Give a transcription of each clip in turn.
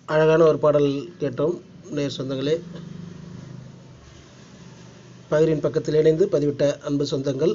அழகான ஒரு பாடல் கேட்டோம் நேர் சொந்தங்களே பகிரின் பக்கத்தில் இணைந்து பதிவிட்ட அன்பு சொந்தங்கள்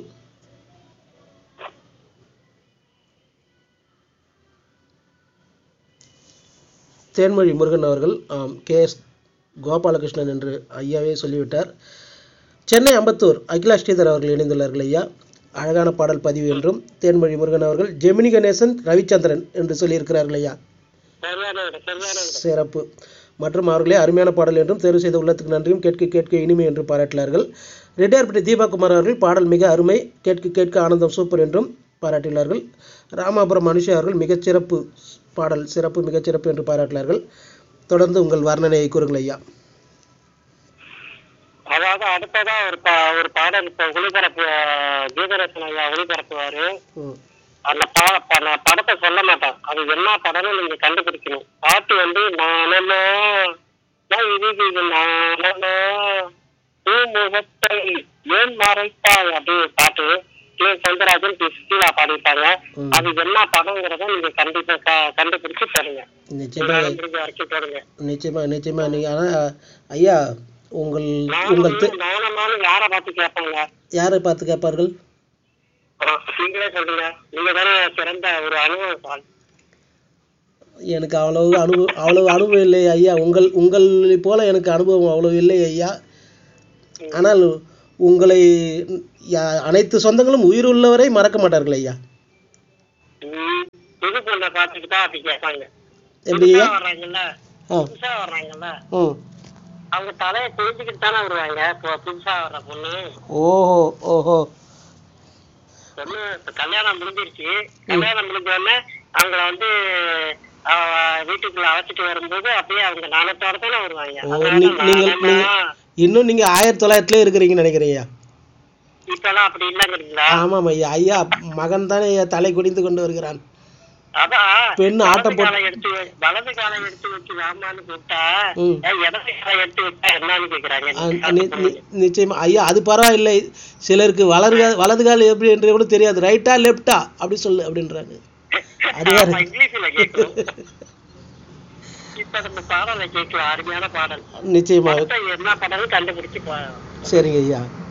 தேன்மொழி முருகன் அவர்கள் ஆம் கே எஸ் கோபாலகிருஷ்ணன் என்று ஐயாவே சொல்லிவிட்டார் சென்னை அம்பத்தூர் அகிலா ஸ்ரீதர் அவர்கள் இணைந்துள்ளார்கள் ஐயா அழகான பாடல் பதிவு என்றும் தேன்மொழி முருகன் அவர்கள் ஜெமினி கணேசன் ரவிச்சந்திரன் என்று சொல்லியிருக்கிறார்கள் ஐயா சரியான விட சரியான விட சிறப்பு மற்றும் அவர்களே அருமையான பாடல் என்றும் தேர்வு செய்த உள்ளத்துக்கு நன்றியும் கேட்க கேட்க இனிமை என்று பாராட்டினார்கள் ரெட்டியார்பட்டி தீபாகுமார் அவர்கள் பாடல் மிக அருமை கேட்க கேட்க ஆனந்தம் சூப்பர் என்றும் பாராட்டினார்கள் ராமாபுரம் மனுஷா அவர்கள் மிகச்சிறப்பு பாடல் சிறப்பு மிகச்சிறப்பு என்று பாராட்டினார்கள் தொடர்ந்து உங்கள் வர்ணனையை கூறுங்கள் ஐயா அதாவது அடுத்ததா ஒரு பா ஒரு பாடல் இப்போ ஒளிபரப்பு கீதரசன் ஐயா ஒளிபரப்புவாரு ம் அந்த பா ப- நான் படத்தை சொல்ல மாட்டேன் அது என்ன படம்னு நீங்க கண்டுபிடிக்கணும் பாட்டு வந்து நானோ இது நானோ பூமுகத்தை ஏன் மறைத்தாய் அப்படி ஒரு பாட்டு கே சந்திரராஜன் பி சுசீலா பாடியிருப்பாங்க ம். அது என்ன படங்கிறத நீங்க கண்டிப்பா க- கண்டுபிடிச்சு தருங்க நிச்சயமாக முடிஞ்ச வரைக்கும் தருங்க நிச்சயமா நிச்சயமா நீங்கள் ஆனால் ஐயா உங்கள் உங்கள் நானும் தெ- நானும் யாரை பார்த்து கேட்பாங்க யாரை பார்த்து கேட்பார்கள் ஆ, நீங்களே சொல்லுங்க நீங்க தானே சிறந்த ஒரு அனுபவம் எனக்கு அவ்வளவு அனுபவம் அவ்வளவு அனுபவம் இல்லை ஐயா உங்கள் உங்களை போல எனக்கு அனுபவம் அவ்வளவு இல்லை ஐயா ஆனால் உங்களை யா- அனைத்து சொந்தங்களும் உயிர் உள்ளவரை மறக்க மாட்டார்கள் ஐயா ம், புது பொண்ணை பார்த்துக்கிட்டா அப்படி கேட்பாங்க எப்படி ஐயா புதுசா வர்றாங்கல்ல ஆ புதுசா வர்றாங்கல்ல ம் அவங்க தலையை குளிச்சுக்கிட்டு தானே வருவாங்க இப்போ புதுசா வர்ற பொண்ணு ஓஹோ ஓஹோ பொண்ணு இப்ப கல்யாணம் முடிஞ்சிருச்சு கல்யாணம் முடிஞ்ச உடனே அவங்கள வந்து ஆ, வீட்டுக்குள்ள அழைச்சிட்டு வரும்போது அப்படியே அவங்க நாணத்தோட தானே வருவாங்க ஓ, அதனால நீ- நீங்கள் நாணமா, நீங்கள் இன்னும் நீங்கள் ஆயிரத்தி தொள்ளாயிரத்துலேயே இருக்கிறீங்கன்னு நினைக்கிறேன் ஐயா இப்பெல்லாம் அப்படி இல்லைங்கிறீங்களா ஆமாம் ஐயா ஐயா மகன் தானே ஐயா தலை குடிந்து கொண்டு வருகிறான் அதான் பெண் ஆட்டம் வலது போட்டு காலை எடுத்து வை- வலது காலை எடுத்து வச்சு வாமான்னு கூப்பிட்டா ம். ஏன் இடது காலை எடுத்து வச்சா என்னன்னு கேக்குறாங்க ஆ, நி- நி- நிச்சயமா ஐயா அது பரவாயில்லை சிலருக்கு வலது கால் வலது கால் எப்படி என்று கூட தெரியாது ரைட்டா லெஃப்டா அப்படி சொல்லு அப்படின்றாங்க அது வேற. ஆமா, இங்கிலீஷ்ல கேட்கும் இப்ப நம்ம பாடலை கேட்கலாம் அருமையான பாடல் நிச்சயமா அடுத்த என்ன பாடலும் கண்டுபிடிச்சு பா- சரிங்க ஐயா